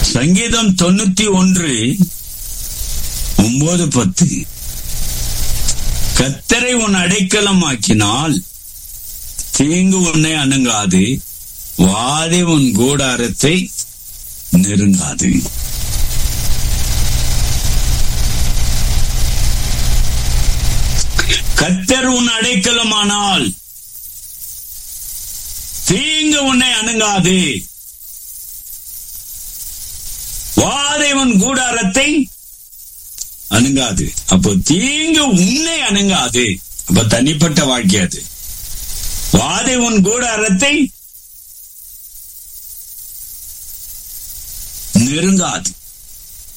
சங்கீதம் தொண்ணூத்தி ஒன்று ஒன்பது பத்து கத்தரை உன் அடைக்கலமாக்கினால் தீங்கு உன்னை அணுகாது வாதை உன் கூடாரத்தை நெருங்காது கத்தர் உன் அடைக்கலமானால் தீங்கு உன்னை அணுகாது வாதை உன் கூடாரத்தை அணுகாது அப்போ தீங்கு உன்னை அணுகாது அப்ப தனிப்பட்ட வாழ்க்கை அது வாதை உன் கூடாரத்தை நெருங்காது